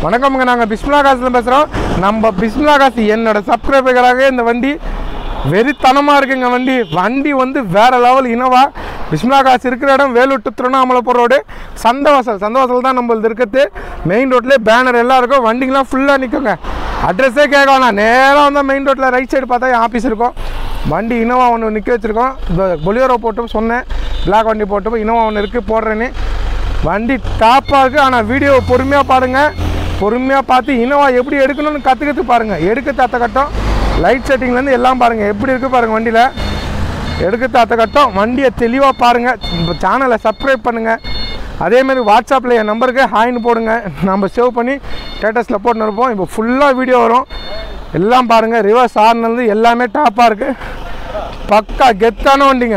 வணக்கம்ங்க நாங்கள் பிஸ்மிலா காசில் பேசுகிறோம் நம்ம பிஸ்மிலா காசு என்னோட சப்ஸ்கிரைபர்களாக இந்த வண்டி வெறித்தனமாக இருக்குங்க வண்டி வண்டி வந்து வேற லெவல் இனோவா பிஸ்மிலா காசு இருக்கிற இடம் வேலூர் டு திருவண்ணாமலைப்பூர் ரோடு சந்தவாசல் சந்தவாசல் தான் நம்மளது இருக்கிறது மெயின் ரோட்லேயே பேனர் எல்லாம் இருக்கும் வண்டிங்கெலாம் ஃபுல்லாக நிற்குங்க அட்ரஸே கேட்க வேணாம் நேராக வந்தால் மெயின் ரோட்டில் ரைட் சைடு பார்த்தா என் ஆஃபீஸ் இருக்கும் வண்டி இனோவா ஒன்று நிற்க வச்சுருக்கோம் பொலியோரோ போட்டு சொன்னேன் பிளாக் வண்டி போட்டு இனோவா ஒன்று இருக்குது போடுறேன்னு வண்டி டாப்பாக இருக்குது ஆனால் வீடியோ பொறுமையாக பாருங்க பொறுமையாக பார்த்து இனோவா எப்படி எடுக்கணும்னு கற்றுக்கிட்டு பாருங்கள் எடுக்க தத்த கட்டம் லைட் செட்டிங்லேருந்து எல்லாம் பாருங்கள் எப்படி இருக்குது பாருங்கள் வண்டியில் எடுக்க தத்த கட்டம் வண்டியை தெளிவாக பாருங்கள் இப்போ சேனலை சப்ஸ்கிரைப் பண்ணுங்கள் அதேமாரி வாட்ஸ்அப்பில் என் நம்பருக்கு ஹாய்னு போடுங்க நம்ம சேவ் பண்ணி ஸ்டேட்டஸில் போட்டுன்னு இருப்போம் இப்போ ஃபுல்லாக வீடியோ வரும் எல்லாம் பாருங்கள் ரிவர்ஸ் ஆர்னது எல்லாமே டாப்பாக இருக்குது பக்கா கெத்தான வண்டிங்க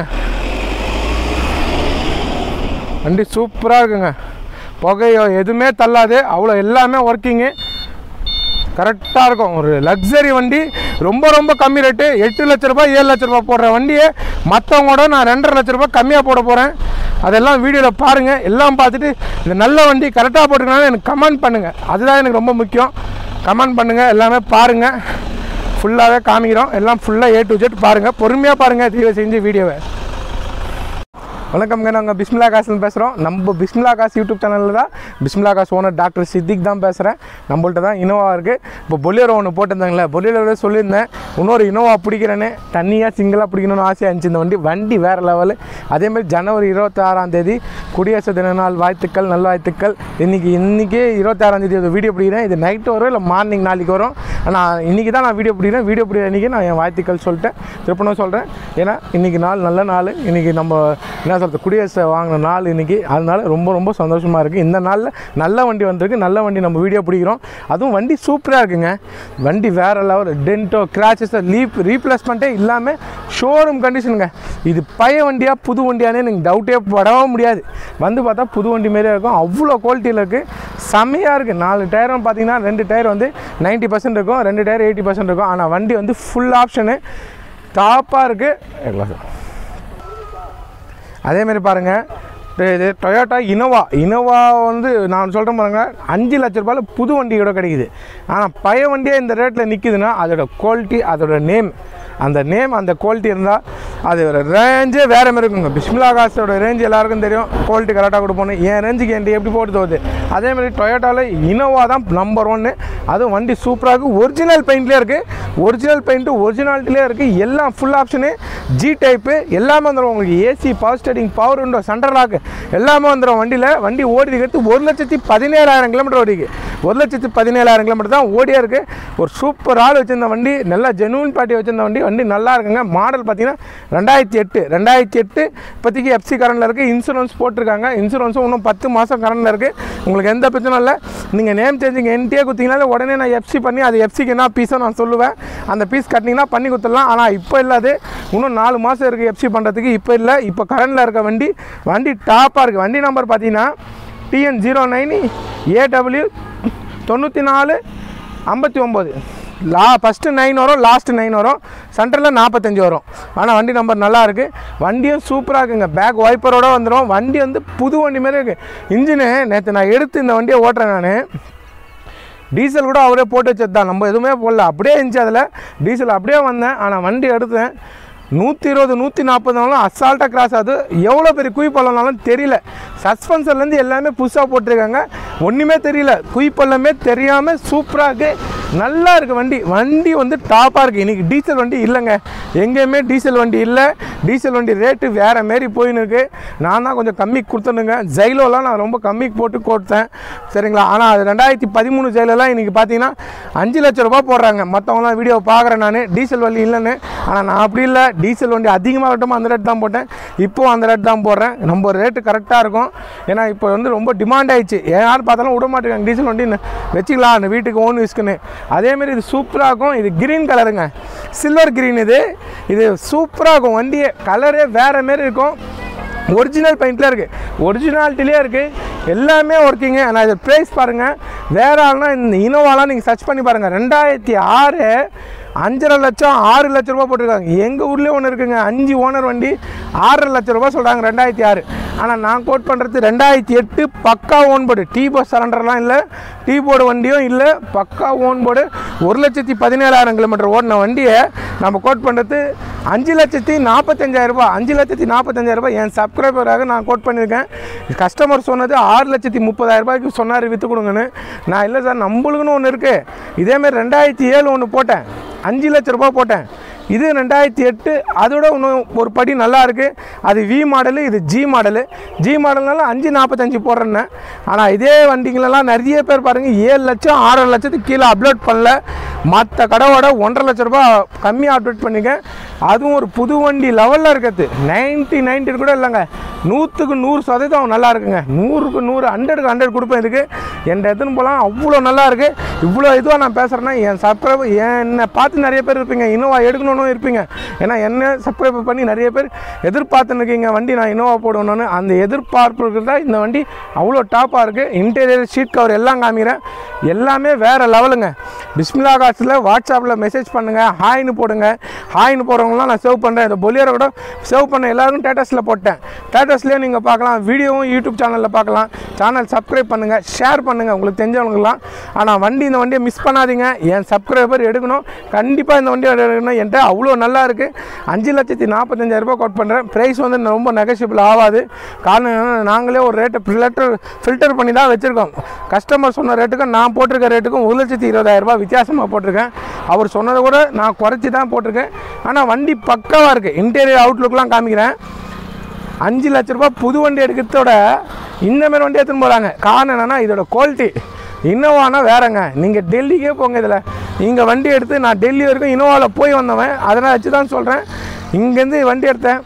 வண்டி சூப்பராக இருக்குங்க புகையோ எதுவுமே தள்ளாது அவ்வளோ எல்லாமே ஒர்க்கிங்கு கரெக்டாக இருக்கும் ஒரு லக்ஸரி வண்டி ரொம்ப ரொம்ப கம்மி ரேட்டு எட்டு லட்ச ரூபாய் ஏழு லட்ச ரூபாய் போடுற வண்டியை மற்றவங்களோட நான் ரெண்டரை லட்ச ரூபாய் கம்மியாக போட போகிறேன் அதெல்லாம் வீடியோவில் பாருங்கள் எல்லாம் பார்த்துட்டு இந்த நல்ல வண்டி கரெக்டாக போட்டுருக்கனால எனக்கு கமெண்ட் பண்ணுங்கள் அதுதான் எனக்கு ரொம்ப முக்கியம் கமெண்ட் பண்ணுங்கள் எல்லாமே பாருங்கள் ஃபுல்லாகவே காமிக்கிறோம் எல்லாம் ஃபுல்லாக ஏ டு ஜெட் பாருங்கள் பொறுமையாக பாருங்கள் தீவிர செஞ்சு வீடியோவை வணக்கம்ங்க நாங்கள் பிஸ்மிலா காசுன்னு பேசுகிறோம் நம்ம பிஸ்மிலா காசு யூடியூப் சேனலில் தான் பிஸ்மிலா காசு ஓனர் டாக்டர் சித்திக் தான் பேசுகிறேன் நம்மள்ட்ட தான் இனோவா இருக்குது இப்போ பொலியரோ ஒன்று போட்டிருந்தாங்களே பொலியரோட சொல்லியிருந்தேன் இன்னொரு இனோவா பிடிக்கிறேன்னு தனியாக சிங்கிளாக பிடிக்கணும்னு ஆசையாக இருந்துச்சு இந்த வண்டி வண்டி வேறு லெவலு அதேமாதிரி ஜனவரி இருபத்தாறாம் தேதி குடியரசு தின நாள் வாழ்த்துக்கள் நல்ல வாழ்த்துக்கள் இன்றைக்கி இன்றைக்கி இருபத்தாறாம் தேதி ஒரு வீடியோ பிடிக்கிறேன் இது நைட்டு வரும் இல்லை மார்னிங் நாளைக்கு வரும் ஆனால் இன்றைக்கி தான் நான் வீடியோ பிடிக்கிறேன் வீடியோ பிடிக்கிற அன்றைக்கி நான் என் வாழ்த்துக்கள் சொல்லிட்டேன் திருப்பணும் சொல்கிறேன் ஏன்னா இன்றைக்கி நாள் நல்ல நாள் இன்றைக்கி நம்ம என்ன சொல்கிறது குடியரசு வாங்கின நாள் இன்றைக்கி அதனால ரொம்ப ரொம்ப சந்தோஷமாக இருக்குது இந்த நாளில் நல்ல வண்டி வந்திருக்கு நல்ல வண்டி நம்ம வீடியோ பிடிக்கிறோம் அதுவும் வண்டி சூப்பராக இருக்குங்க வண்டி வேறு லெவல் டென்ட்டோ கிராச்சஸ் லீப் ரீப்ளேஸ்மெண்ட்டே இல்லாமல் ஷோரூம் கண்டிஷனுங்க இது பழைய வண்டியா புது வண்டியானே நீங்கள் டவுட்டே படவும் முடியாது வந்து பார்த்தா புது வண்டி மாரியே இருக்கும் அவ்வளோ குவாலிட்டியில் இருக்குது செம்மையாக இருக்குது நாலு டயரும் பார்த்தீங்கன்னா ரெண்டு டயர் வந்து 90% பர்சன்ட் இருக்கும் ரெண்டு டயர் எயிட்டி பர்சன்ட் இருக்கும் ஆனால் வண்டி வந்து ஃபுல் ஆப்ஷனு டாப்பாக இருக்குது அதேமாரி பாருங்கள் இது டொயோட்டா இனோவா இனோவா வந்து நான் சொல்கிறேன் பாருங்க அஞ்சு லட்ச ரூபாயில் புது வண்டி கூட கிடைக்குது ஆனால் பழைய வண்டியே இந்த ரேட்டில் நிற்குதுன்னா அதோட குவாலிட்டி அதோட நேம் அந்த நேம் அந்த குவாலிட்டி இருந்தால் அது ஒரு ரேஞ்சே வேறு மாதிரி இருக்குங்க பிஸ்மிலா காசோட ரேஞ்ச் எல்லாருக்கும் தெரியும் குவாலிட்டி கரெக்டாக கொடுப்போம் என் ரேஞ்சுக்கு என் எப்படி போட்டு தோகுது அதேமாதிரி டொயோட்டாவில் இனோவா தான் நம்பர் ஒன்று அதுவும் வண்டி சூப்பராக இருக்குது ஒரிஜினல் பெயிண்ட்லேயே இருக்குது ஒரிஜினல் பெயிண்ட்டு ஒரிஜினாலிட்டிலே இருக்குது எல்லாம் ஃபுல் ஆப்ஷனு ஜி டைப்பு எல்லாமே வந்துடும் உங்களுக்கு AC power steering power window central lock எல்லாமே வந்துடும் வண்டியில் வண்டி ஓடி இருக்கிறது ஒரு லட்சத்தி பதினேழாயிரம் கிலோமீட்டர் ஓடிக்கு ஒரு லட்சத்தி பதினேழாயிரம் கிலோமீட்டர் தான் ஓடியா இருக்குது ஒரு சூப்பர் ஆள் வச்சிருந்த வண்டி நல்லா ஜெனுவன் பார்ட்டி வச்சிருந்த வண்டி வண்டி நல்லா இருக்குங்க மாடல் பார்த்தீங்கன்னா ரெண்டாயிரத்தி எட்டு ரெண்டாயிரத்தி எட்டு இப்போதைக்கு எஃப்சி கரண்டில் இருக்குது இன்சூரன்ஸ் போட்டிருக்காங்க இன்சூரன்ஸும் இன்னும் பத்து மாதம் கரண்டில் இருக்குது உங்களுக்கு எந்த பிரச்சனையும் இல்லை நீங்கள் நேம் சேஞ்சிங் என்கிட்டயே கொடுத்தீங்கனாலே உடனே நான் எஃப்சி பண்ணி அது எஃப்சிக்கு என்ன பீஸோ நான் சொல்லுவேன் அந்த பீஸ் கட்டினீங்கன்னா பண்ணி கொடுத்துடலாம் ஆனால் இப்போ இல்லாது இன்னும் நாலு மாதம் இருக்குது எஃப்சி பண்ணுறதுக்கு இப்போ இல்லை இப்போ கரண்டில் இருக்க வண்டி வண்டி டாப்பாக இருக்குது வண்டி நம்பர் பார்த்தீங்கன்னா டிஎன் ஜீரோ நைன் ஏடபிள்யூ தொண்ணூற்றி நாலு ஐம்பத்தி ஒம்பது லா ஃபஸ்ட்டு நைன் வரும் லாஸ்ட்டு நைன் வரும் சென்டரில் நாற்பத்தஞ்சு வரும் ஆனால் வண்டி நம்பர் நல்லா இருக்குது வண்டியும் சூப்பராக இருக்குங்க பேக் வைப்பரோட வந்துடும் வண்டி வந்து புது வண்டி மாதிரி இருக்குது இன்ஜினு நேற்று நான் எடுத்து இந்த வண்டியை ஓட்டுறேன் நான் டீசல் கூட அவரே போட்டு வச்சது தான் நம்ம எதுவுமே போடல அப்படியே இருந்துச்சு அதில் டீசல் அப்படியே வந்தேன் ஆனால் வண்டி எடுத்தேன் நூற்றி இருபது நூற்றி நாற்பதுனாலும் அசால்ட்டாக கிராஸ் ஆகுது எவ்வளோ பெரிய குய் பள்ளம்னாலும் தெரியல சஸ்பென்சர்லேருந்து எல்லாமே புதுசாக போட்டிருக்காங்க ஒன்றுமே தெரியல குய் பள்ளமே தெரியாமல் சூப்பராக இருக்குது நல்லா இருக்குது வண்டி வண்டி வந்து டாப்பாக இருக்குது இன்றைக்கி டீசல் வண்டி இல்லைங்க எங்கேயுமே டீசல் வண்டி இல்லை டீசல் வண்டி ரேட்டு வேறு மாரி போயின்னு இருக்கு நான் தான் கொஞ்சம் கம்மி கொடுத்துனுங்க ஜைலோலாம் நான் ரொம்ப கம்மி போட்டு கொடுத்தேன் சரிங்களா ஆனால் அது ரெண்டாயிரத்தி பதிமூணு ஜைலெல்லாம் இன்றைக்கி பார்த்தீங்கன்னா அஞ்சு லட்ச ரூபாய் போடுறாங்க மற்றவங்களாம் வீடியோ பார்க்குறேன் நான் டீசல் வண்டி இல்லைன்னு ஆனால் நான் அப்படி இல்லை டீசல் வண்டி அதிகமாக இருக்கட்டும் அந்த ரேட் தான் போட்டேன் இப்போவும் அந்த ரேட் தான் போடுறேன் நம்ம ரேட்டு கரெக்டாக இருக்கும் ஏன்னா இப்போ வந்து ரொம்ப டிமாண்ட் ஆயிடுச்சு யார் பார்த்தாலும் விட மாட்டேங்காங்க டீசல் வண்டி வச்சுக்கலாம் அந்த வீட்டுக்கு ஓன் யூஸ்க்குன்னு அதேமாரி இது சூப்பராக இருக்கும் இது கிரீன் கலருங்க சில்வர் கிரீன் இது இது சூப்பராக இருக்கும் வண்டியே கலரே வேறு மாரி இருக்கும் ஒரிஜினல் பெயிண்ட்ல இருக்குது ஒரிஜினாலிட்டிலே இருக்குது எல்லாமே ஒர்க்கிங்கு நான் இது ப்ரைஸ் பாருங்கள் வேற ஆள்னா இந்த இனோவாலாம் நீங்கள் சர்ச் பண்ணி பாருங்கள் ரெண்டாயிரத்தி ஆறு அஞ்சரை லட்சம் ஆறு லட்ச ரூபா போட்டிருக்காங்க எங்கள் ஊர்லேயே ஒன்று இருக்குங்க அஞ்சு ஓனர் வண்டி ஆறரை லட்ச ரூபா சொல்கிறாங்க ரெண்டாயிரத்தி ஆறு ஆனால் நான் கோட் பண்ணுறது ரெண்டாயிரத்தி எட்டு பக்கா ஓன் போர்டு டீ போர்ட் சரண்டர்லாம் இல்லை டீ போர்டு வண்டியும் இல்லை பக்கா ஓன் போர்டு ஒரு லட்சத்தி பதினேழாயிரம் கிலோமீட்டர் ஓடின வண்டியை நம்ம கோட் பண்ணுறது அஞ்சு லட்சத்தி நாற்பத்தஞ்சாயிரம் ரூபாய் அஞ்சு லட்சத்தி நாற்பத்தஞ்சாயிரம் ரூபாய் என் சப்ஸ்கிரைபராக நான் கோட் பண்ணியிருக்கேன் கஸ்டமர் சொன்னது ஆறு லட்சத்தி முப்பதாயிரம் ரூபாய்க்கு சொன்னார் விற்று கொடுங்கன்னு நான் இல்லை சார் நம்மளுக்குன்னு ஒன்று இருக்குது இதேமாரி ரெண்டாயிரத்தி ஏழு ஒன்று போட்டேன் அஞ்சு லட்ச ரூபாய் போட்டேன் இது ரெண்டாயிரத்தி எட்டு அதோட இன்னும் ஒரு படி நல்லா இருக்குது அது வி மாடலு இது ஜி மாடலு ஜி மாடல்னால அஞ்சு நாற்பத்தஞ்சு போடுறேன்னு ஆனால் இதே வண்டிங்களெல்லாம் நிறைய பேர் பாருங்கள் ஏழு லட்சம் ஆறரை லட்சத்துக்கு கீழே அப்லோட் பண்ணல மற்ற கடையோட ஒன்றரை லட்ச ரூபாய் கம்மியாக அப்டேட் பண்ணிக்க அதுவும் ஒரு புது வண்டி லெவலில் இருக்கிறது நைன்ட்டி நைன்ட்டி கூட இல்லைங்க நூற்றுக்கு நூறு சதவீதம் நல்லா இருக்குங்க நூறுக்கு நூறு ஹண்ட்ரடுக்கு ஹண்ட்ரட் கொடுப்பேன் இதுக்கு என் எடுத்துன்னு போகலாம் அவ்வளோ நல்லா இருக்குது இவ்வளோ இதுவாக நான் பேசுகிறேன்னா என் சப்ஸ்கிரைபர் என்னை பார்த்து நிறைய பேர் இருப்பீங்க இன்னோவா எடுக்கணும்னு இருப்பீங்க ஏன்னா என்ன சப்ஸ்கிரைப் பண்ணி நிறைய பேர் எதிர்பார்த்துன்னு இருக்கீங்க வண்டி நான் இன்னோவா போடணும்னு அந்த எதிர்பார்ப்பு தான் இந்த வண்டி அவ்வளோ டாப்பாக இருக்குது இன்டீரியர் ஷீட் கவர் எல்லாம் காமிக்கிறேன் எல்லாமே வேறு லெவலுங்க பிஸ்மிலா காசில் வாட்ஸ்அப்பில் மெசேஜ் பண்ணுங்கள் ஹாய்னு போடுங்க ஹாய்னு போடுறவங்களாம் நான் சேவ் பண்ணுறேன் இந்த பொலியரை கூட சேவ் பண்ண எல்லாருக்கும் டேட்டஸில் போட்டேன் டேட்டஸ்லேயே நீங்கள் பார்க்கலாம் வீடியோவும் யூடியூப் சேனலில் பார்க்கலாம் சேனல் சப்ஸ்கிரைப் பண்ணுங்கள் ஷேர் பண்ணுங்கள் உங்களுக்கு தெரிஞ்சவங்களுக்குலாம் ஆனால் வண்டி இந்த வண்டியை மிஸ் பண்ணாதீங்க என் சப்ஸ்கிரைபர் எடுக்கணும் கண்டிப்பாக இந்த வண்டியை எடுக்கணும் என்கிட்ட அவ்வளோ நல்லா இருக்குது அஞ்சு லட்சத்தி நாற்பத்தஞ்சாயிரம் ரூபாய் கோட் பண்ணுறேன் ப்ரைஸ் வந்து ரொம்ப நெகஷியபிள் ஆகாது காரணம் என்னன்னா, நாங்களே ஒரு ரேட்டை ஃபில்டர் ஃபில்டர் பண்ணி தான் வச்சுருக்கோம் கஸ்டமர் சொன்ன ரேட்டுக்கும் நான் போட்டிருக்க ரேட்டுக்கும் ஒரு லட்சத்தி இருபதாயிரம் ரூபாய் வித்தியாசமாக போட்டிருக்கேன் அவர் சொன்னதை கூட நான் குறைச்சி தான் போட்டிருக்கேன் ஆனால் வண்டி பக்காவாக இருக்குது இன்டீரியர் அவுட்லுக்லாம் காமிக்கிறேன் அஞ்சு லட்ச ரூபாய் புது வண்டி எடுக்கிறதோட இந்த மாதிரி வண்டி எடுத்துன்னு போகிறாங்க காரணம் என்னென்னா இதோட குவாலிட்டி இன்னோவானா வேறங்க நீங்கள் டெல்லிக்கே போங்க இதில் இங்கே வண்டி எடுத்து நான் டெல்லி வரைக்கும் இனோவாவில் போய் வந்தவன் அதனால் வச்சு தான் சொல்கிறேன் இங்கேருந்து வண்டி எடுத்தேன்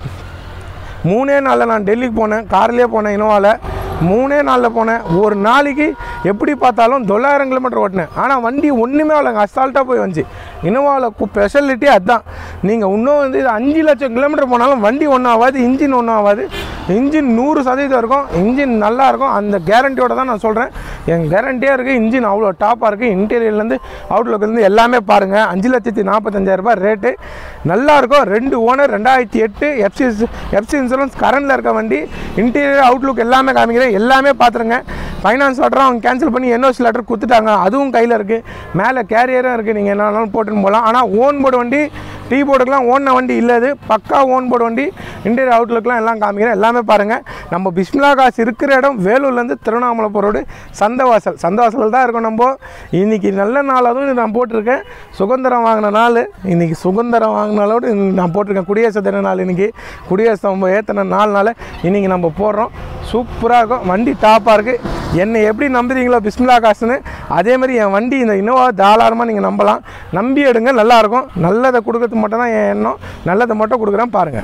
மூணே நாளில் நான் டெல்லிக்கு போனேன் கார்லேயே போனேன் இனோவாவில் மூணே நாளில் போனேன் ஒரு நாளைக்கு எப்படி பார்த்தாலும் தொள்ளாயிரம் கிலோமீட்டர் ஓட்டினேன் ஆனால் வண்டி ஒன்றுமே இல்லைங்க அசால்ட்டாக போய் வந்துச்சு இனோவாவில் ஸ்பெஷாலிட்டி அதுதான் நீங்கள் இன்னும் வந்து இது அஞ்சு லட்சம் கிலோமீட்டர் போனாலும் வண்டி ஒன்றும் ஆகாது இன்ஜின் ஒன்றும் ஆகாது இன்ஜின் நூறு சதவீதம் இருக்கும் இன்ஜின் நல்லா இருக்கும் அந்த கேரண்டியோட தான் நான் சொல்கிறேன் என் கேரண்டியாக இருக்குது இன்ஜின் அவ்வளோ டாப்பாக இருக்குது இன்டீரியர்லேருந்து அவுட்லுக்லேருந்து எல்லாமே பாருங்கள் அஞ்சு லட்சத்தி நாற்பத்தஞ்சாயிரம் ரூபாய் ரேட்டு நல்லா இருக்கும் ரெண்டு ஓனர் ரெண்டாயிரத்தி எட்டு எஃப்சி எஃப்சி இன்சூரன்ஸ் கரண்டில் இருக்க வண்டி இன்டீரியர் அவுட்லுக் எல்லாமே காமிக்கிறேன் எல்லாமே பார்த்துருங்க ஃபைனான்ஸ் லெட்டரும் அவங்க கேன்சல் பண்ணி என்ஓசி லெட்டர் கொடுத்துட்டாங்க அதுவும் கையில் இருக்குது மேலே கேரியரும் இருக்குது நீங்கள் என்ன வேணாலும் போட்டுன்னு போகலாம் ஆனால் ஓன் போர்டு வண்டி டீ போர்டுக்கெலாம் ஓடின வண்டி இல்லை இது பக்கா ஓன் போர்டு வண்டி இன்டீரியர் அவுட்லுக்லாம் எல்லாம் காமிக்கிறேன் எல்லாமே பாருங்கள் நம்ம பிஸ்மிலா காசு இருக்கிற இடம் வேலூர்லேருந்து திருவண்ணாமலை போகிறோடு சந்தவாசல் சந்தவாசல் தான் இருக்கோம் நம்ம இன்றைக்கி நல்ல நாள் அதுவும் நான் போட்டிருக்கேன் சுதந்திரம் வாங்கின நாள் இன்றைக்கி சுதந்திரம் வாங்கினாலோடு நான் போட்டிருக்கேன் குடியரசு தின நாள் இன்றைக்கி குடியரசு நம்ம ஏற்றின நாலு நாள் இன்றைக்கி நம்ம போடுறோம் சூப்பராக இருக்கும் வண்டி டாப்பாக இருக்குது என்னை எப்படி நம்புறீங்களோ பிஸ்மிலா காசுன்னு அதே மாதிரி என் வண்டி இந்த இன்னோவா தாராளமாக நீங்கள் நம்பலாம் நம்பி எடுங்க நல்லாயிருக்கும் நல்லதை கொடுக்கறதுக்கு மட்டும் தான் என் எண்ணம் நல்லதை மட்டும் கொடுக்குறேன் பாருங்கள்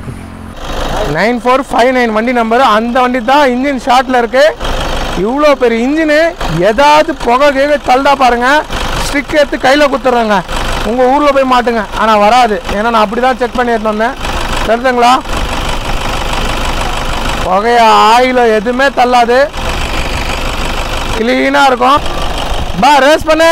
நைன் ஃபோர் ஃபைவ் நைன் வண்டி நம்பர் அந்த வண்டி தான் இன்ஜின் ஷார்ட்டில் இருக்குது இவ்வளோ பெரிய இன்ஜினு ஏதாவது புகை கேக தள்ளா பாருங்கள் ஸ்டிக் எடுத்து கையில் குத்துறாங்க உங்கள் ஊரில் போய் மாட்டுங்க ஆனால் வராது ஏன்னா நான் அப்படி தான் செக் பண்ணி எடுத்து வந்தேன் தெரிஞ்சுங்களா புகைய ஆயில எதுவுமே தள்ளாது க்ளீனாக இருக்கும் பா ரேஸ் பண்ணு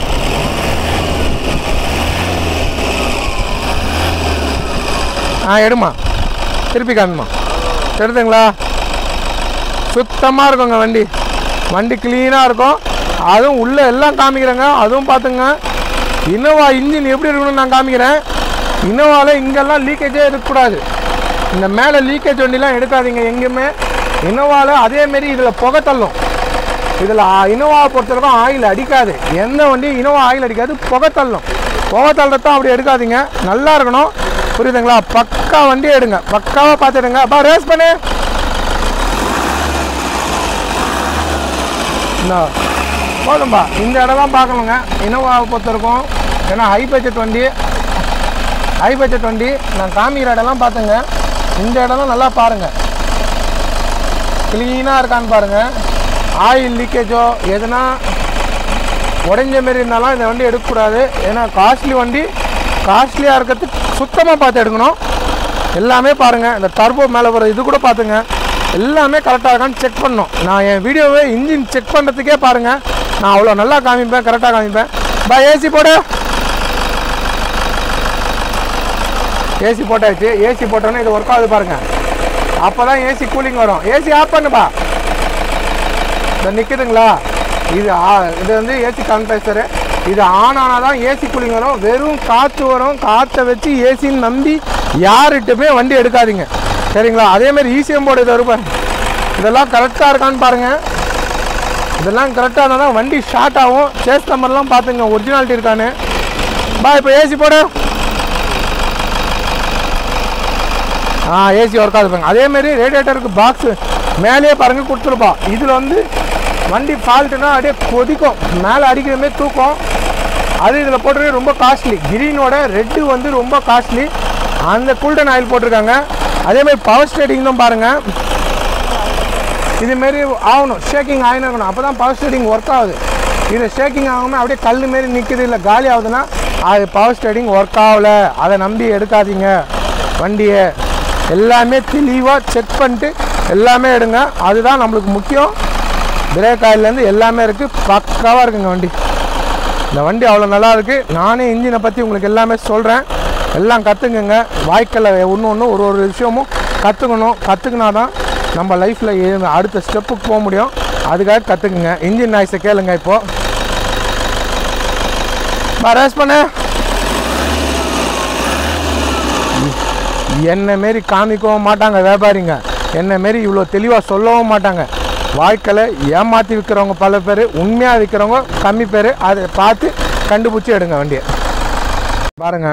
ஆ எடுமா திருப்பி காமிமா தெரியுதுங்களா சுத்தமாக இருக்குங்க வண்டி வண்டி க்ளீனாக இருக்கும் அதுவும் உள்ளே எல்லாம் காமிக்கிறேங்க அதுவும் பார்த்துங்க இனோவா இன்ஜின் எப்படி இருக்கணும்னு நான் காமிக்கிறேன் இனோவாவில் இங்கெல்லாம் லீக்கேஜே இருக்கக்கூடாது இந்த மேலே லீக்கேஜ் வண்டிலாம் எடுக்காதீங்க எங்கேயுமே இனோவாவில் அதேமாரி இதில் புகை தள்ளும் இதில் இனோவாவை பொறுத்தவரைக்கும் ஆயில் அடிக்காது எந்த வண்டியும் இனோவா ஆயில் அடிக்காது புகை தள்ளும் புகை தள்ளுறதும் அப்படி எடுக்காதீங்க நல்லா இருக்கணும் புரியுதுங்களா பக்கா வண்டி எடுங்க பக்காவாக பார்த்துடுங்க அப்பா ரேஸ் பண்ணு இந்த போதும்பா இந்த இடம் தான் பார்க்கணுங்க இனோவாவை பொறுத்தவரைக்கும் ஏன்னா ஹை பட்ஜெட் வண்டி ஹை பட்ஜெட் வண்டி நான் காமிக்கிற இடம்லாம் பார்த்துங்க இந்த இடம்லாம் நல்லா பாருங்கள் க்ளீனாக இருக்கான்னு பாருங்கள் ஆயில் லீக்கேஜோ எதுனா உடைஞ்ச மாரி இருந்தாலும் இந்த வண்டி எடுக்கக்கூடாது ஏன்னா காஸ்ட்லி வண்டி காஸ்ட்லியாக இருக்கிறதுக்கு சுத்தமாக பார்த்து எடுக்கணும் எல்லாமே பாருங்கள் இந்த டர்போ மேலே வர இது கூட பார்த்துங்க எல்லாமே கரெக்டாக இருக்கான்னு செக் பண்ணணும் நான் என் வீடியோவை இன்ஜின் செக் பண்ணுறதுக்கே பாருங்கள் நான் அவ்வளோ நல்லா காமிப்பேன் கரெக்டாக காமிப்பேன் பா ஏசி போடு ஏசி போட்டாச்சு ஏசி போட்டோன்னே இது ஒர்க் ஆகுது பாருங்கள் அப்போ தான் ஏசி கூலிங் வரும் ஏசி ஆஃப் பண்ணுப்பா இந்த நிற்குதுங்களா இது ஆ- இது வந்து ஏசி கம்ப்ரஸரு இது ஆன் ஆனால் தான் ஏசி கூலிங் வரும் வெறும் காற்று வரும் காற்றை வச்சு ஏசின்னு நம்பி யார்கிட்டயுமே வண்டி எடுக்காதீங்க சரிங்களா அதே மாதிரி ஈசிஎம் போர்டு இது இருப்பார் இதெல்லாம் கரெக்டாக இருக்கான்னு பாருங்கள் இதெல்லாம் கரெக்டாக இருந்தால் தான் வண்டி ஷார்ட் ஆகும் சேஸ் நம்பர்லாம் பார்த்துங்க ஒரிஜினாலிட்டி இருக்கான்னு பா இப்போ ஏசி போடு ஆ ஏசி ஒர்க் ஆகுது பாருங்க அதேமாரி ரேடியேட்டருக்கு பாக்ஸு மேலேயே பாருங்க கொடுத்துருப்பா இதில் வந்து வண்டி ஃபால்ட்டுனா அப்படியே கொதிக்கும் மேலே அடிக்கிற மாதிரி தூக்கும் அது இதில் போட்டிருக்க ரொம்ப காஸ்ட்லி கிரீனோட ரெட்டு வந்து ரொம்ப காஸ்ட்லி அந்த கூல்டன் ஆயில் போட்டிருக்காங்க அதேமாதிரி பவர் ஸ்டேட்டிங் தான் பாருங்கள் இதுமாரி ஆகணும் ஷேக்கிங் ஆகினு இருக்கணும் அப்போ தான் பவர் ஸ்டேரிங் ஒர்க் ஆகுது இது ஷேக்கிங் ஆகாமல் அப்படியே கல் மாரி நிற்குது இல்லை காலி ஆகுதுன்னா அது பவர் ஸ்டேரிங் ஒர்க் ஆகலை அதை நம்பி எடுக்காதீங்க வண்டியை எல்லாமே தெளிவாக செக் பண்ணிட்டு எல்லாமே எடுங்க அதுதான் நம்மளுக்கு முக்கியம் பிரேக் ஆயிலேருந்து எல்லாமே இருக்குது பக்காவாக இருக்குங்க வண்டி இந்த வண்டி அவ்வளோ நல்லா இருக்குது நானே இன்ஜினை பற்றி உங்களுக்கு எல்லாமே சொல்கிறேன் எல்லாம் கற்றுக்குங்க வாய்க்கல ஒன்று ஒன்று ஒரு ஒரு விஷயமும் கற்றுக்கணும் கற்றுக்கினா தான் நம்ம லைஃப்பில் அடுத்த ஸ்டெப்புக்கு போக முடியும் அதுக்காக கற்றுக்குங்க இன்ஜின் நாய்ஸை கேளுங்க இப்போது பா ரேஸ் பண்ணு என்னை மாரி காமிக்கவும் மாட்டாங்க வியாபாரிங்க என்னை மாரி இவ்வளோ தெளிவாக சொல்லவும் மாட்டாங்க வாழ்க்கையில் ஏமாற்றி விற்கிறவங்க பல பேர் உண்மையாக விற்கிறவங்க கம்மி பேர் அதை பார்த்து கண்டுபிடிச்சி எடுங்க வண்டியை பாருங்க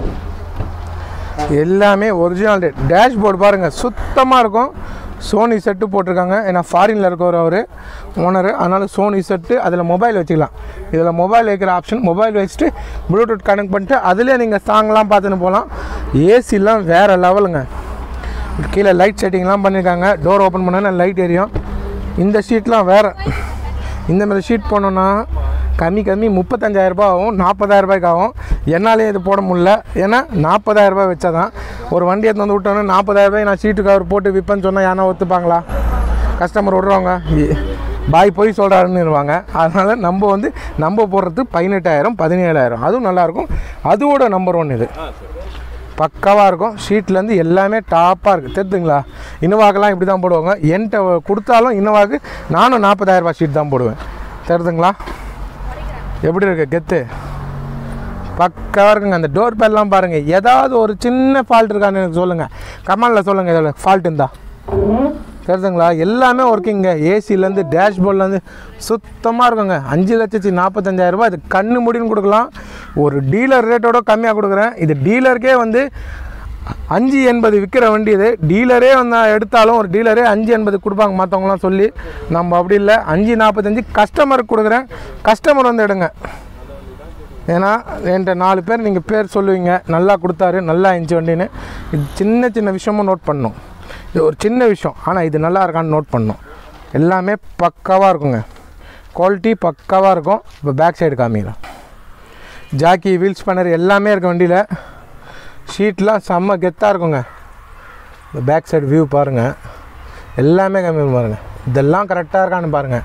எல்லாமே ஒரிஜினல் டேஷ்போர்டு பாருங்கள் சுத்தமாக இருக்கும் சோனி செட்டு போட்டிருக்காங்க ஏன்னா ஃபாரினில் இருக்கவர் அவர் ஓனர் அதனால் சோனி செட்டு அதில் மொபைல் வச்சுக்கலாம் இதில் மொபைல் வைக்கிற ஆப்ஷன் மொபைல் வச்சுட்டு ப்ளூடூத் கனெக்ட் பண்ணிட்டு அதிலே நீங்கள் சாங்லாம் பார்த்துன்னு போகலாம் ஏசிலாம் வேறு லெவலுங்க கீழே லைட் செட்டிங்லாம் பண்ணியிருக்காங்க டோர் ஓப்பன் பண்ணால் லைட் எரியும் இந்த ஷீட்லாம் வேறு இந்த மாதிரி ஷீட் போனோன்னா கம்மி கம்மி முப்பத்தஞ்சாயிரரூபா ஆகும் நாற்பதாயிரரூபாய்க்கு ஆகும் என்னாலேயும் இது போட முடியல ஏன்னா நாற்பதாயிரரூபா வச்சா தான் ஒரு வண்டி எடுத்து வந்து விட்டோன்னா நாற்பதாயிரரூபாய் நான் ஷீட்டு கவர் போட்டு விற்பேன்னு சொன்னால் யாரா ஒத்துப்பாங்களா கஸ்டமர் விட்றவங்க பாய் போய் சொல்கிறாருன்னுருவாங்க அதனால் நம்ம வந்து நம்ம போடுறது பதினெட்டாயிரம் பதினேழாயிரம் அதுவும் நல்லாயிருக்கும் அதோட நம்பர் ஒன் இது பக்காவாக இருக்கும் ஷீட்லேருந்து எல்லாமே டாப்பாக இருக்குது தெரியுதுங்களா இனோவாக்கெல்லாம் இப்படி தான் போடுவாங்க என்கிட்ட கொடுத்தாலும் இனோவாக்கு நானும் நாற்பதாயிரரூபா ஷீட் தான் போடுவேன் தெரியுதுங்களா எப்படி இருக்கு கெத்து பக்காவாக இருக்குங்க அந்த டோர் பேல்லாம் பாருங்கள் ஏதாவது ஒரு சின்ன ஃபால்ட் இருக்கான்னு எனக்கு சொல்லுங்கள் கமாலில் சொல்லுங்கள் இதில் ஃபால்ட் இருந்தா தெரியுதுங்களா எல்லாமே ஒர்க்கிங்க ஏசிலேருந்து டேஷ்போர்ட்லேருந்து சுத்தமாக இருக்குங்க அஞ்சு லட்சத்தி நாற்பத்தஞ்சாயிரரூபா இது கண்ணு முடின்னு கொடுக்கலாம் ஒரு டீலர் ரேட்டோட கம்மியாக கொடுக்குறேன் இது டீலருக்கே வந்து அஞ்சு எண்பது விற்கிற வண்டி இது டீலரே வந்து எடுத்தாலும் ஒரு டீலரே அஞ்சு எண்பது கொடுப்பாங்க மற்றவங்களாம் சொல்லி நம்ம அப்படி இல்லை அஞ்சு நாற்பத்தஞ்சு கஸ்டமருக்கு கொடுக்குறேன் கஸ்டமர் வந்து எடுங்க ஏன்னா என்கிட்ட நாலு பேர் நீங்கள் பேர் சொல்லுவீங்க நல்லா கொடுத்தாரு நல்லா இருந்துச்சு வண்டின்னு இது சின்ன சின்ன விஷயமும் நோட் பண்ணணும் இது ஒரு சின்ன விஷயம் ஆனால் இது நல்லா இருக்கான்னு நோட் பண்ணணும் எல்லாமே பக்காவாக இருக்குங்க குவாலிட்டி பக்காவாக இருக்கும் இப்போ பேக் சைடு காமிக்கிறேன் ஜாக்கி வீல்ஸ் ஸ்பேனர் எல்லாமே இருக்கு வண்டியில் ஷீட்லாம் செம்ம கெத்தாக இருக்குங்க இந்த பேக் சைடு வியூ பாருங்கள் எல்லாமே கம்மி பாருங்கள் இதெல்லாம் கரெக்டாக இருக்கான்னு பாருங்கள்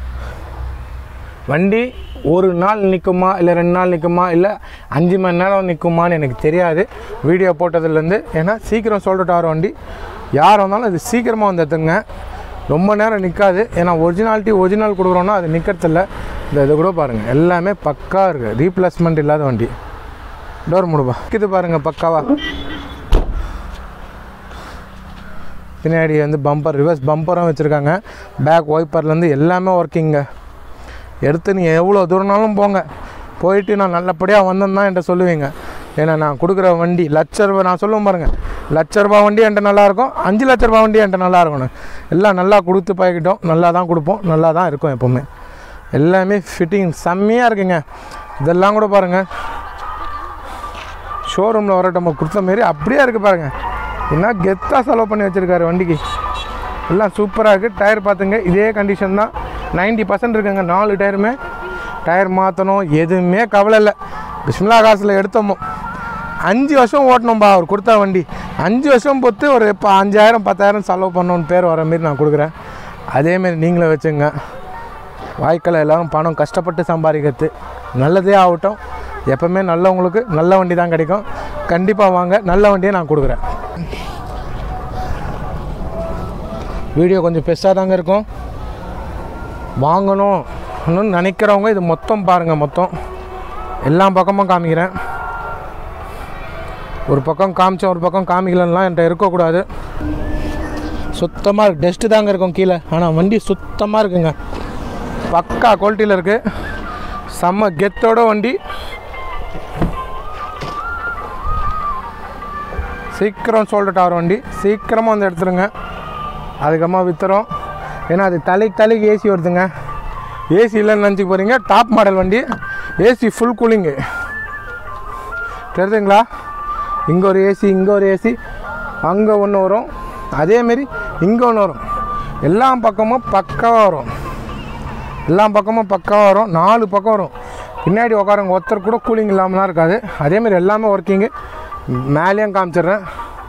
வண்டி ஒரு நாள் நிற்குமா இல்லை ரெண்டு நாள் நிற்குமா இல்லை அஞ்சு மணி நேரம் நிற்குமான்னு எனக்கு தெரியாது வீடியோ போட்டதுலேருந்து ஏன்னா சீக்கிரம் சொல்லிட்டு வர வண்டி யார் வந்தாலும் அது சீக்கிரமாக வந்து எடுத்துங்க ரொம்ப நேரம் நிற்காது ஏன்னா ஒரிஜினாலிட்டி ஒரிஜினல் கொடுக்குறோன்னா அது நிற்கிறதில்ல இந்த இது கூட பாருங்கள் எல்லாமே பக்கா இருக்குது ரீப்ளேஸ்மெண்ட் இல்லாத வண்டி டோர் முடுப்பா இது பாருங்கள் பக்காவா பின்னாடி வந்து பம்பர் ரிவர்ஸ் பம்பரும் வச்சுருக்காங்க பேக் ஒய்ப்பர்லேருந்து எல்லாமே ஒர்க்கிங்க எடுத்து நீ எவ்வளோ தூரம்னாலும் போங்க போயிட்டு நான் நல்லபடியாக வந்தேன்னா என்கிட்ட சொல்லுவீங்க ஏன்னா நான் கொடுக்குற வண்டி லட்ச ரூபா நான் சொல்லுவேன் பாருங்கள் லட்ச ரூபா வண்டி என்கிட்ட நல்லாயிருக்கும் அஞ்சு லட்ச ரூபா வண்டி என்கிட்ட நல்லா இருக்கணும் எல்லாம் நல்லா கொடுத்து பழகிட்டோம் நல்லா தான் கொடுப்போம் நல்லா தான் இருக்கும் எப்போவுமே எல்லாமே ஃபிட்டிங் செம்மையாக இருக்குங்க இதெல்லாம் கூட பாருங்கள் ஷோரூமில் வர நம்ம கொடுத்த மாரி அப்படியே இருக்குது பாருங்கள் என்ன கெத்தாக செலவு பண்ணி வச்சுருக்காரு வண்டிக்கு எல்லாம் சூப்பராக இருக்குது டயர் பார்த்துங்க இதே கண்டிஷன் தான் 90% பர்சன்ட் இருக்குங்க நாலு டயருமே டயர் மாற்றணும் எதுவுமே கவலை இல்லை பிஸ்மிலா காசில் எடுத்தோமோ அஞ்சு வருஷம் ஓட்டணும்பா அவர் கொடுத்த வண்டி அஞ்சு வருஷம் பொறுத்து ஒரு இப்போ அஞ்சாயிரம் பத்தாயிரம் செலவு பண்ணணும்னு பேர் வர மாரி நான் கொடுக்குறேன் அதேமாரி நீங்களும் வச்சுங்க வாய்க்கால் எல்லோரும் பணம் கஷ்டப்பட்டு சம்பாதிக்கிறது நல்லதே ஆகட்டும் எப்பவுமே நல்லவங்களுக்கு நல்ல வண்டி தான் கிடைக்கும் கண்டிப்பாக வாங்க நல்ல வண்டியை நான் கொடுக்குறேன் வீடியோ கொஞ்சம் பெருசாக தாங்க இருக்கும் வாங்கணும்னு நினைக்கிறவங்க இது மொத்தம் பாருங்கள் மொத்தம் எல்லா பக்கமும் காமிக்கிறேன் ஒரு பக்கம் காமிச்சேன் ஒரு பக்கம் காமிக்கலன்னா என்கிட்ட இருக்கக்கூடாது சுத்தமாக இருக்கு டஸ்ட்டு தாங்க இருக்கும் கீழே ஆனால் வண்டி சுத்தமாக இருக்குங்க பக்கா குவாலிட்டியில் இருக்குது செம்ம கெத்தோட வண்டி சீக்கிரம் சோல்ட் ஆகிற வண்டி சீக்கிரமாக வந்து எடுத்துருங்க அதுக்கப்புறமா விற்றுறோம் ஏன்னா அது தலைக்கு தலைக்கு ஏசி வருதுங்க ஏசி இல்லைன்னு நினச்சிக்க போகிறீங்க டாப் மாடல் வண்டி ஏசி ஃபுல் கூலிங்கு தெரியுதுங்களா இங்கே ஒரு ஏசி இங்கே ஒரு ஏசி அங்கே ஒன்று வரும் அதேமாரி இங்கே ஒன்று வரும் எல்லா பக்கமும் பக்காவாக வரும் எல்லா பக்கமும் பக்காவாக வரும் நாலு பக்கம் வரும் பின்னாடி உட்காரவங்க ஒருத்தர் கூட கூலிங் இல்லாமலாம் இருக்காது அதேமாரி எல்லாமே ஒர்க்கிங்கு மேலேயும் காமிச்சிடுறேன்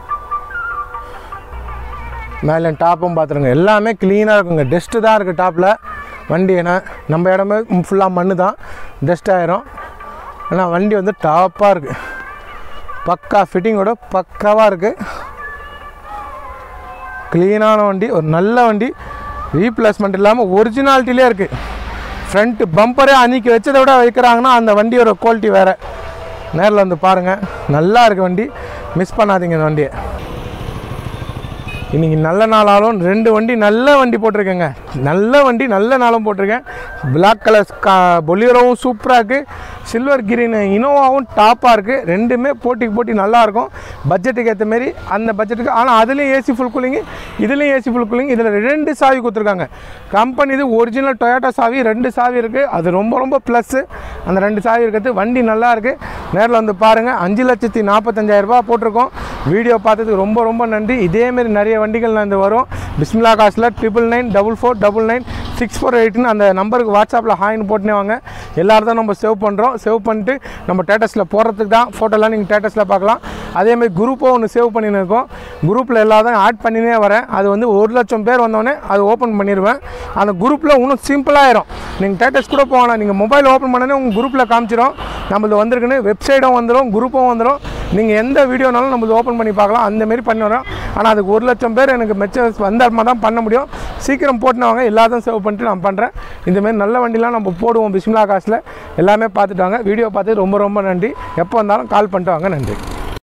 மேலே டாப்பும் பார்த்துருங்க எல்லாமே க்ளீனாக இருக்குங்க டஸ்ட்டு தான் இருக்குது டாப்பில் வண்டி ஏன்னா நம்ம இடமே ஃபுல்லாக மண்ணு தான் டஸ்ட் ஆயிரும் ஆனால் வண்டி வந்து டாப்பாக இருக்குது பக்கா ஃபிட்டிங்கோட பக்காவாக இருக்குது க்ளீனான வண்டி ஒரு நல்ல வண்டி ரீப்ளேஸ்மெண்ட் இல்லாமல் ஒரிஜினாலிட்டிலே இருக்குது ஃப்ரண்ட்டு பம்பரே அன்றைக்கி வச்சதை விட வைக்கிறாங்கன்னா அந்த வண்டியோட குவாலிட்டி வேறு நேரில் வந்து பாருங்கள் நல்லா இருக்குது வண்டி மிஸ் பண்ணாதீங்க இந்த வண்டியை இன்றைக்கி நல்ல நாளாலும் ரெண்டு வண்டி நல்ல வண்டி போட்டிருக்கேங்க நல்ல வண்டி நல்ல நாளும் போட்டிருக்கேன் பிளாக் கலர் கா பொலியரோவும் சூப்பராக இருக்குது சில்வர் கிரீன் இனோவாவும் டாப்பாக இருக்குது ரெண்டுமே போட்டிக்கு போட்டி நல்லாயிருக்கும் பட்ஜெட்டுக்கு ஏற்ற மாரி அந்த பட்ஜெட்டுக்கு ஆனால் அதுலேயும் ஏசி ஃபுல் கூலிங்கு இதுலேயும் ஏசி ஃபுல் கூலிங் இதில் ரெண்டு சாவி கொடுத்துருக்காங்க கம்பெனி இது ஒரிஜினல் டொயோட்டா சாவி ரெண்டு சாவி இருக்குது அது ரொம்ப ரொம்ப ப்ளஸ்ஸு அந்த ரெண்டு சாவி இருக்கிறது வண்டி நல்லா இருக்குது நேரில் வந்து பாருங்கள் அஞ்சு லட்சத்தி நாற்பத்தஞ்சாயிரரூபா போட்டிருக்கோம் வீடியோ பார்த்ததுக்கு ரொம்ப ரொம்ப நன்றி இதேமாரி நிறைய வண்டிகள் நான் இந்த வரும் பிஸ்மிலா காசில் triple nine double four double nine six four எயிட்னு அந்த நம்பருக்கு வாட்ஸ்அப்பில் ஹாய்னு போட்டுனே வாங்க எல்லாரும் தான் நம்ம சேவ் பண்ணுறோம் சேவ் பண்ணிட்டு நம்ம டேட்டஸில் போடுறதுக்கு தான் ஃபோட்டோலாம் நீங்கள் டேட்டஸில் பார்க்கலாம் அதேமாதிரி குரூப்பும் ஒன்று சேவ் பண்ணின்னு இருக்கோம் குரூப்பில் எல்லாத்தையும் ஆட் பண்ணினே வரேன் அது வந்து ஒரு லட்சம் பேர் வந்தோடனே அது ஓப்பன் பண்ணிடுவேன் அந்த குரூப்பில் இன்னும் சிம்பிளாகிடும் நீங்கள் டேட்டஸ் கூட போகலாம் நீங்கள் மொபைல் ஓப்பன் பண்ணனே உங்கள் குரூப்பில் காமிச்சிடும் நம்மளது வந்திருக்குன்னு வெப்சைட்டும் வந்துடும் குரூப்பும் வந்துடும் நீங்கள் எந்த வீடியோனாலும் நம்மளது ஓப்பன் பண்ணி பார்க்கலாம் அந்த மாரி பண்ணி வரோம் ஆனால் அதுக்கு ஒரு லட்சம் பேர் எனக்கு மெச்சர்ஸ் வந்தால் தான் பண்ண முடியும் சீக்கிரம் போட்டுன்னு வாங்க எல்லாத்தையும் சேவ் பண்ணிட்டு நான் பண்ணுறேன் இந்தமாரி நல்ல வண்டிலாம் நம்ம போடுவோம் பிஸ்மிலா காசில் எல்லாமே பார்த்துட்டு வாங்க வீடியோ பார்த்து ரொம்ப ரொம்ப நன்றி எப்போ வந்தாலும் கால் பண்ணிட்டு வாங்க நன்றி